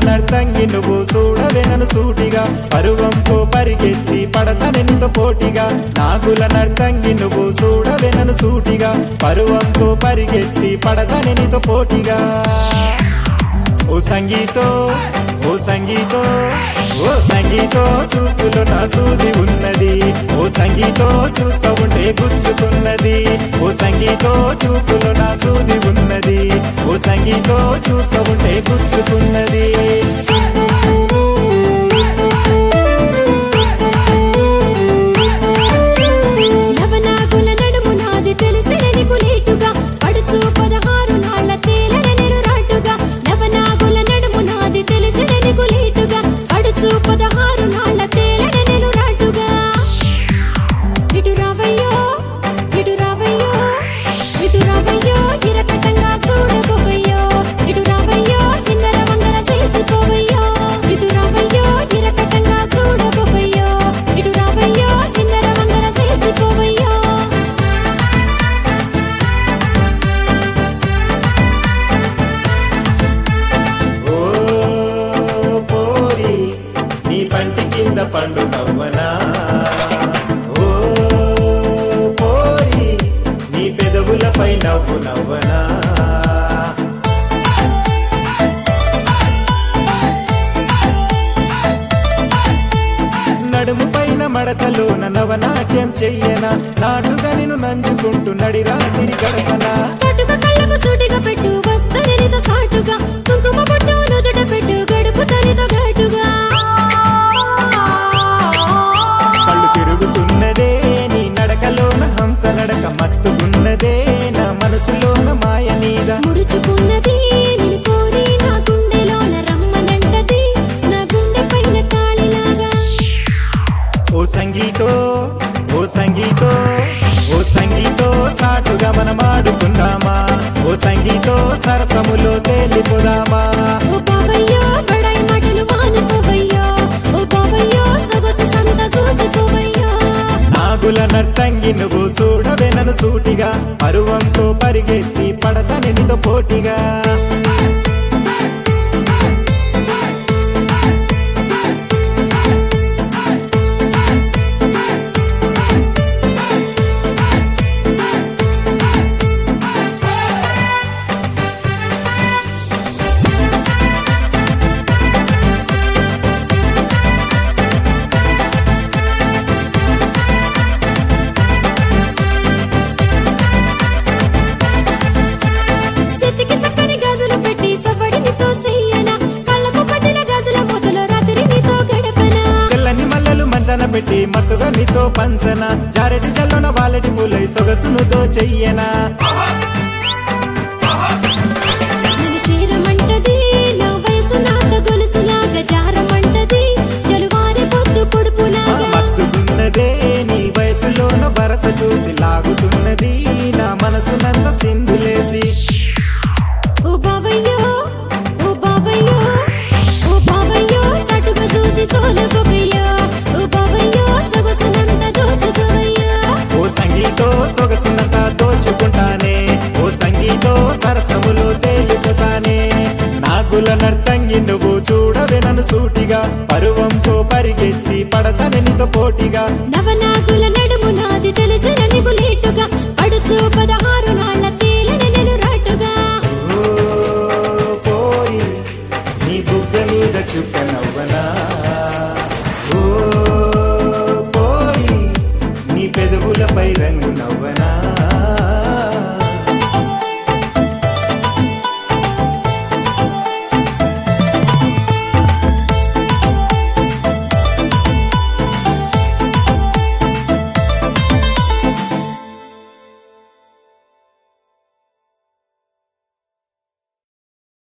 నర్తంగి నువ్వు చూడవే నన్ను సూటిగా పరువంతో పరిగెత్తి పడతని నీతో పోటీగా నాగుల నర్తంగి నువ్వు చూడవే నన్ను సూటిగా పరువంతో పరిగెత్తి పడతని నీతో పోటీగా ఓ సంగీతో ఓ సంగీతో ఓ సంగీతో చూపులో నా సూది ఉన్నది ఓ సంగీతో చూస్తూ ఉంటే గుచ్చుతున్నది ఓ సంగీతో చూపులో నా సూది ఉన్నది ఓ సంగీతో చూస్తూ ఉంటే గుచ్చుతున్నది నవనాగుల నడుము నాది తెలిసిన నీకు లేటుగా పడుచు పదహారు నాళ్ల తేలర నేను రాటుగా నవనాగుల నడుము నాది తెలిసిన నీకు లేటుగా పడుచు పదహారు నాళ్ల తేలర నేను రాటుగా ఇటు రావయ్యో ఇటు రావయ్యో ఇటు రావయ్యో ఇరకటంగా చూడబోవయ్యో ఇటు రావయ్యో సింగర వంగర చేసుకోవయ్యో ఇటు రావయ్యో ఇరకటంగా చూడబోవయ్యో ఇటు రావయ్యో సింగర వంగర చేసుకోవయ్యో ఓ పోరి నీ పంటి కింద పండు నవ్వనా ఓ పోరి నీ పెదవులపై నవ్వు నవ్వనా నడుము పైన మడతలోన నవనాట్యం చెయ్యనా నాటుగా నిన్ను నంచుకుంటూ నడిరా తిరిగి గడపనా కటుక కళ్ళకు సూటిగా పెట్టు వస్తనితో సాటుగా కుంకుమ బొట్టు నుదుట పెట్టు గడుపు తనితో ఘాటుగా కళ్ళు తిరుగుతున్నదే నీ నడకలోన హంస నడక మత్తుకున్నదే నా మనసులోన మాయ నీద ముడుచుకున్నది నిన్ను కోరి నా గుండెలోన రమ్మనంటది నా గుండె పైన తాళిలాగా ఓ సంగీతో ఓ సంగీతో ఓ సంగీతో సాటుగా మనం ఆడుకుందామా ఓ సంగీతో సరసములో తేలిపోదామా ఓ బాబయ్యో బడాయి మాటలు మానుకోవయ్యో ఓ బాబయ్యో సొగసు సంత చూసుకోవయ్యో నాగుల నర్తంగి నువ్వు చూడవే నన్ను సూటిగా పరువంతో పరిగెత్తి పడతని నీతో పోటీగా సెత్తికి సక్కని గాజులు పెట్టి సవ్వడినితో చెయ్యనా కళ్ళకు పట్టిన గాజుల మొదలు రాత్రి నీతో గడపనా తెల్లని మల్లలు మంచన పెట్టి మత్తుగా నీతో పంచన జారెటి జల్లున వాలటి పూలై సొగసునుతో చెయ్యనా నన్ను చేరమంటది నా వయసు నాతో గొలుసులాగా జారమంటది జలువారి పొద్దు ఆ పొడుపులాగా మత్తుకున్నదే నీ వయసులోన వరస చూసి లాగుతున్నది నా మనసునంత సింధులేసి ఓ బాబయ్యో ఓ బాబయ్యో ఓ బాబయ్యో సటుగా చూసి సోలగొకయ్యో ఓ బాబయ్యో సొగసునంత దోచుకోవయ్యో ఓ సంగీతో సొగసునంత దోచుకుంటానే ఓ సంగీతో సరసములో తేలిపోతానే నాగుల నర్తంగి నువ్వు చూడవే నన్ను సూటిగా పరువంతో పరిగెత్తి పడతని నీతో పోటీగా నా